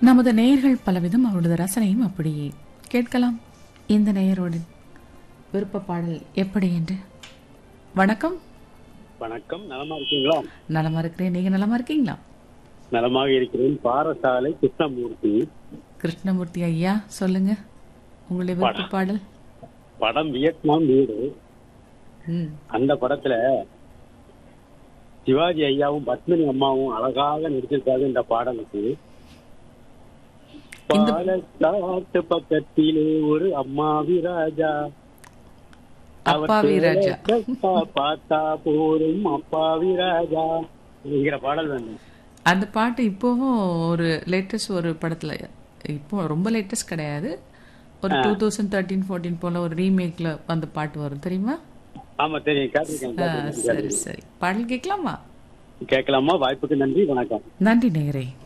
நமது நேயர்கள் பலவிதம் அவரது ரசனையும் அப்படியே கேட்கலாம் இந்த நேயரோடு விருப்ப பாடல் எப்படி என்று வணக்கம் வணக்கம் நலமா இருக்கீங்களா நலமா இருக்கிறேன் நீங்க நலமா இருக்கீங்களா நலமாக இருக்கிறேன் பாரசாலை கிருஷ்ணமூர்த்தி கிருஷ்ணமூர்த்தி ஐயா சொல்லுங்க உங்களுடைய விருப்ப பாடல் படம் வியட்நாம் வீடு ம் அந்த படத்துல சிவாஜி ஐயாவும் பத்மினி அம்மாவும் அழகாக நடிச்சிருக்காங்க இந்த பாடலுக்கு பாலக்காட்டு பக்கத்திலே ஒரு அம்மாவி ராஜா அவர் அப்பாவி ராஜா. பேரத்தா பார்த்தா போரும் அப்பாவி ராஜா என்கிற பாடல் வேணும் அந்த பாட்டு இப்போவும் ஒரு லேட்டஸ்ட் ஒரு படத்துல இப்போ ரொம்ப லேட்டஸ்ட் கிடையாது ஒரு டூ தௌசண்ட் தேர்ட்டீன் ஃபோர்டீன் போல ஒரு ரீமேக்ல அந்த பாட்டு வரும் தெரியுமா ஆமா தெரியும் கேட்டிருக்கேன், ஆ, கேட்டிருக்கேன் சரி சரி பாடல் கேட்கலாமா கேட்கலாமா வாய்ப்புக்கு நன்றி வணக்கம் நன்றி நேயரே